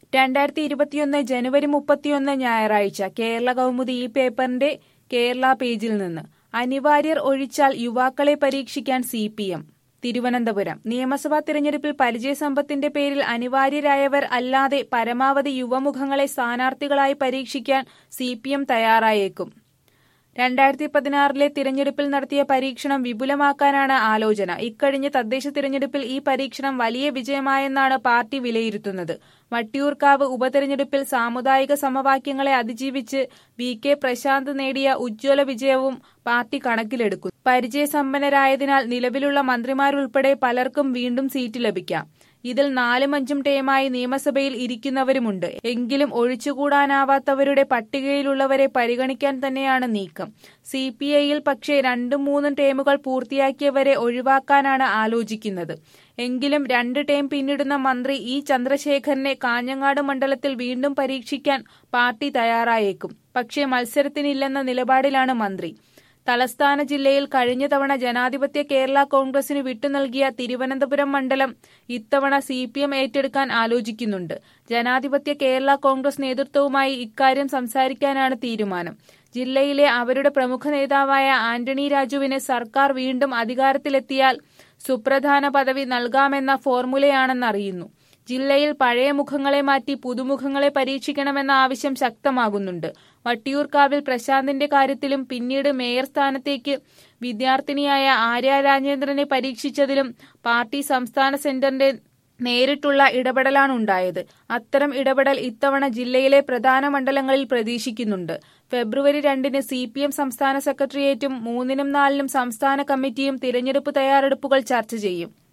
രണ്ടായിരത്തി ഇരുപത്തിയൊന്ന് ജനുവരി മുപ്പത്തിയൊന്ന് ഞായറാഴ്ച കേരള കൗമുദി ഈ പേപ്പറിന്റെ കേരള പേജിൽ നിന്ന് അനിവാര്യർ ഒഴിച്ചാൽ യുവാക്കളെ പരീക്ഷിക്കാൻ സി പി എം തിരുവനന്തപുരം നിയമസഭാ തിരഞ്ഞെടുപ്പിൽ പരിചയസമ്പത്തിന്റെ പേരിൽ അനിവാര്യരായവർ അല്ലാതെ പരമാവധി യുവമുഖങ്ങളെ സ്ഥാനാർത്ഥികളായി പരീക്ഷിക്കാൻ സി പി എം തയ്യാറായേക്കും രണ്ടായിരത്തി പതിനാറിലെ തിരഞ്ഞെടുപ്പിൽ നടത്തിയ പരീക്ഷണം വിപുലമാക്കാനാണ് ആലോചന ഇക്കഴിഞ്ഞ തദ്ദേശ തിരഞ്ഞെടുപ്പിൽ ഈ പരീക്ഷണം വലിയ വിജയമായെന്നാണ് പാർട്ടി വിലയിരുത്തുന്നത് വട്ടിയൂർക്കാവ് ഉപതെരഞ്ഞെടുപ്പിൽ സാമുദായിക സമവാക്യങ്ങളെ അതിജീവിച്ച് വി കെ പ്രശാന്ത് നേടിയ ഉജ്ജ്വല വിജയവും പാർട്ടി കണക്കിലെടുക്കും പരിചയസമ്പന്നരായതിനാൽ നിലവിലുള്ള മന്ത്രിമാരുൾപ്പെടെ പലർക്കും വീണ്ടും സീറ്റ് ലഭിക്കാം ഇതിൽ നാലും അഞ്ചും ടേമായി നിയമസഭയിൽ ഇരിക്കുന്നവരുമുണ്ട് എങ്കിലും ഒഴിച്ചുകൂടാനാവാത്തവരുടെ പട്ടികയിലുള്ളവരെ പരിഗണിക്കാൻ തന്നെയാണ് നീക്കം സി പി ഐയിൽ പക്ഷേ രണ്ടും മൂന്നും ടേമുകൾ പൂർത്തിയാക്കിയവരെ ഒഴിവാക്കാനാണ് ആലോചിക്കുന്നത് എങ്കിലും രണ്ട് ടേം പിന്നിടുന്ന മന്ത്രി ഇ ചന്ദ്രശേഖരനെ കാഞ്ഞങ്ങാട് മണ്ഡലത്തിൽ വീണ്ടും പരീക്ഷിക്കാൻ പാർട്ടി തയ്യാറായേക്കും പക്ഷേ മത്സരത്തിനില്ലെന്ന നിലപാടിലാണ് മന്ത്രി തലസ്ഥാന ജില്ലയിൽ കഴിഞ്ഞ തവണ ജനാധിപത്യ കേരള കോൺഗ്രസിന് വിട്ടുനൽകിയ തിരുവനന്തപുരം മണ്ഡലം ഇത്തവണ സി പി എം ഏറ്റെടുക്കാൻ ആലോചിക്കുന്നുണ്ട് ജനാധിപത്യ കേരള കോൺഗ്രസ് നേതൃത്വവുമായി ഇക്കാര്യം സംസാരിക്കാനാണ് തീരുമാനം ജില്ലയിലെ അവരുടെ പ്രമുഖ നേതാവായ ആന്റണി രാജുവിന് സർക്കാർ വീണ്ടും അധികാരത്തിലെത്തിയാൽ സുപ്രധാന പദവി നൽകാമെന്ന ഫോർമുലയാണെന്നറിയുന്നു ജില്ലയിൽ പഴയ മുഖങ്ങളെ മാറ്റി പുതുമുഖങ്ങളെ പരീക്ഷിക്കണമെന്ന ആവശ്യം ശക്തമാകുന്നുണ്ട് വട്ടിയൂർക്കാവിൽ പ്രശാന്തിന്റെ കാര്യത്തിലും പിന്നീട് മേയർ സ്ഥാനത്തേക്ക് വിദ്യാർത്ഥിനിയായ ആര്യ രാജേന്ദ്രനെ പരീക്ഷിച്ചതിലും പാർട്ടി സംസ്ഥാന സെന്ററിന്റെ നേരിട്ടുള്ള ഇടപെടലാണ് ഉണ്ടായത് അത്തരം ഇടപെടൽ ഇത്തവണ ജില്ലയിലെ പ്രധാന മണ്ഡലങ്ങളിൽ പ്രതീക്ഷിക്കുന്നുണ്ട് ഫെബ്രുവരി രണ്ടിന് സി പി എം സംസ്ഥാന സെക്രട്ടേറിയറ്റും മൂന്നിനും നാലിനും സംസ്ഥാന കമ്മിറ്റിയും തിരഞ്ഞെടുപ്പ് തയ്യാറെടുപ്പുകൾ ചർച്ച ചെയ്യും